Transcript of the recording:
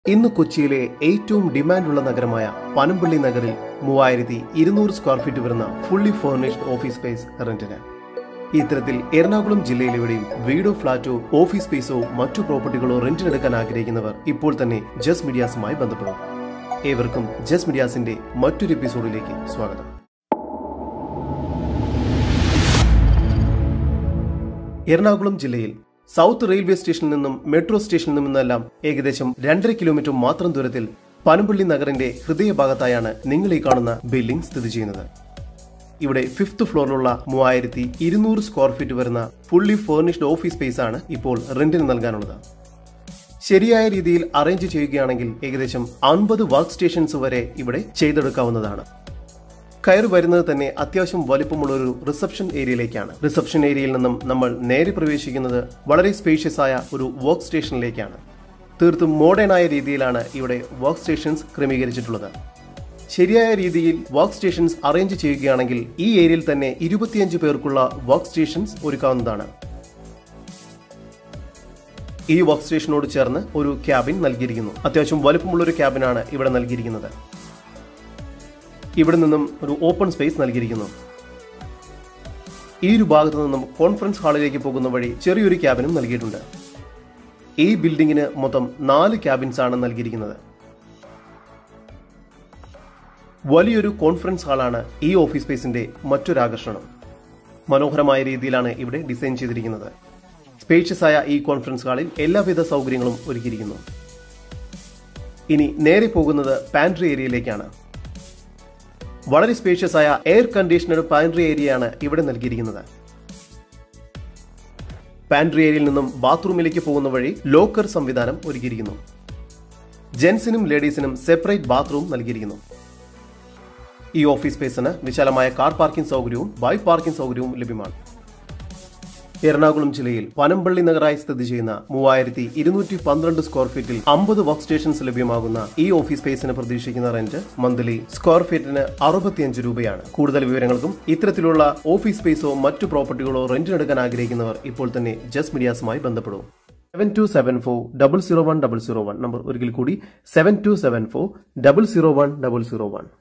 ഇന്ന് കൊച്ചിയിലെ ഏറ്റവും ഡിമാൻഡുള്ള നഗരമായ പനമ്പള്ളി നഗറിൽ മൂവായിരത്തി ഇരുന്നൂറ് സ്ക്വയർ ഫീറ്റ് വരുന്ന ഫുള്ളി ഫേർണിഷ്ഡ് ഓഫീസ് സ്പേസ് റെന്റിന് ഇത്തരത്തിൽ എറണാകുളം ജില്ലയിലെവിടെയും വീടോ ഫ്ളാറ്റോ ഓഫീസ് സ്പേസോ മറ്റു പ്രോപ്പർട്ടികളോ റെന്റിനെടുക്കാൻ ആഗ്രഹിക്കുന്നവർ ഇപ്പോൾ തന്നെ ജസ് മീഡിയാസുമായി ബന്ധപ്പെടും ഏവർക്കും ജസ് മീഡിയാസിന്റെ മറ്റൊരു എപ്പിസോഡിലേക്ക് സ്വാഗതം എറണാകുളം ജില്ലയിൽ സൗത്ത് റെയിൽവേ സ്റ്റേഷനിൽ നിന്നും മെട്രോ സ്റ്റേഷനിൽ നിന്നെല്ലാം ഏകദേശം രണ്ടര കിലോമീറ്റർ മാത്രം ദൂരത്തിൽ പനമ്പള്ളി നഗറിന്റെ ഹൃദയഭാഗത്തായാണ് നിങ്ങൾ ഈ കാണുന്ന ബിൽഡിംഗ് സ്ഥിതി ചെയ്യുന്നത് ഇവിടെ ഫിഫ്ത് ഫ്ലോറിലുള്ള മൂവായിരത്തി ഇരുന്നൂറ് സ്ക്വയർ ഫീറ്റ് വരുന്ന ഫുള്ളി ഫേർണിഷ്ഡ് ഓഫീസ് സ്പേസ് ആണ് ഇപ്പോൾ റെന്റിന് നൽകാനുള്ളത് ശരിയായ രീതിയിൽ അറേഞ്ച് ചെയ്യുകയാണെങ്കിൽ ഏകദേശം അൻപത് വർക്ക് സ്റ്റേഷൻസ് വരെ ഇവിടെ ചെയ്തെടുക്കാവുന്നതാണ് കയറി വരുന്നത് തന്നെ അത്യാവശ്യം വലിപ്പമുള്ള ഒരു റിസപ്ഷൻ ഏരിയയിലേക്കാണ് റിസപ്ഷൻ ഏരിയയിൽ നിന്നും നമ്മൾ നേരെ പ്രവേശിക്കുന്നത് വളരെ സ്പേഷ്യസ് ആയ ഒരു വർക്ക് സ്റ്റേഷനിലേക്കാണ് തീർത്തും മോഡേൺ ആയ രീതിയിലാണ് ഇവിടെ വർക്ക് സ്റ്റേഷൻസ് ക്രമീകരിച്ചിട്ടുള്ളത് ശരിയായ രീതിയിൽ വർക്ക് സ്റ്റേഷൻസ് അറേഞ്ച് ചെയ്യുകയാണെങ്കിൽ ഈ ഏരിയയിൽ തന്നെ ഇരുപത്തിയഞ്ച് പേർക്കുള്ള വർക്ക് സ്റ്റേഷൻസ് ഒരുക്കാവുന്നതാണ് ഈ വർക്ക് സ്റ്റേഷനോട് ചേർന്ന് ഒരു ക്യാബിൻ നൽകിയിരിക്കുന്നു അത്യാവശ്യം വലുപ്പമുള്ള ഒരു ക്യാബിനാണ് ഇവിടെ നൽകിയിരിക്കുന്നത് ഇവിടെ നിന്നും ഒരു ഓപ്പൺ സ്പേസ് നൽകിയിരിക്കുന്നു ഈ ഒരു ഭാഗത്തു നിന്നും കോൺഫറൻസ് ഹാളിലേക്ക് പോകുന്ന വഴി ചെറിയൊരു ക്യാബിനും നൽകിയിട്ടുണ്ട് ഈ ബിൽഡിങ്ങിന് മൊത്തം നാല് ക്യാബിൻസ് ആണ് നൽകിയിരിക്കുന്നത് വലിയൊരു കോൺഫറൻസ് ഹാളാണ് ഈ ഓഫീസ് സ്പേസിന്റെ മറ്റൊരു ആകർഷണം മനോഹരമായ രീതിയിലാണ് ഇവിടെ ഡിസൈൻ ചെയ്തിരിക്കുന്നത് സ്പേഷ്യസ് ആയ ഈ കോൺഫറൻസ് ഹാളിൽ എല്ലാവിധ സൗകര്യങ്ങളും ഒരുക്കിയിരിക്കുന്നു ഇനി നേരെ പോകുന്നത് പാൻട്രി ഏരിയയിലേക്കാണ് വളരെ സ്പേഷ്യസ് ആയ എയർ കണ്ടീഷണഡ് പാൻട്രി ഏരിയയാണ് ഇവിടെ നൽകിയിരിക്കുന്നത് പാൻട്രി ഏരിയയിൽ നിന്നും ബാത്റൂമിലേക്ക് പോകുന്ന വഴി ലോക്കർ സംവിധാനം ഒരുക്കിയിരിക്കുന്നു ജെൻസിനും ലേഡീസിനും സെപ്പറേറ്റ് ബാത്റൂം നൽകിയിരിക്കുന്നു ഈ ഓഫീസ് സ്പേസിന് വിശാലമായ കാർ പാർക്കിംഗ് സൗകര്യവും ബൈക്ക് പാർക്കിംഗ് സൗകര്യവും ലഭ്യമാണ് എറണാകുളം ജില്ലയിൽ പനമ്പള്ളി നഗറായി സ്ഥിതി ചെയ്യുന്ന മൂവായിരത്തി ഇരുന്നൂറ്റി പന്ത്രണ്ട് സ്ക്വയർ ഫീറ്റിൽ അമ്പത് വർക്ക് സ്റ്റേഷൻസ് ലഭ്യമാകുന്ന ഈ ഓഫീസ് സ്പേസിന് പ്രതീക്ഷിക്കുന്ന റെന്റ് മന്ത്ലി സ്ക്വയർ ഫീറ്റിന് അറുപത്തിയഞ്ച് രൂപയാണ് കൂടുതൽ വിവരങ്ങൾക്കും ഇത്തരത്തിലുള്ള ഓഫീസ് സ്പേസോ മറ്റു പ്രോപ്പർട്ടികളോ റെന്റിനെടുക്കാൻ ആഗ്രഹിക്കുന്നവർ ഇപ്പോൾ തന്നെ ജസ് മീഡിയാസുമായി ബന്ധപ്പെടും seven two seven four double zero one double zero one number ഒരിക്കൽ കൂടി seven two seven four double zero one double zero one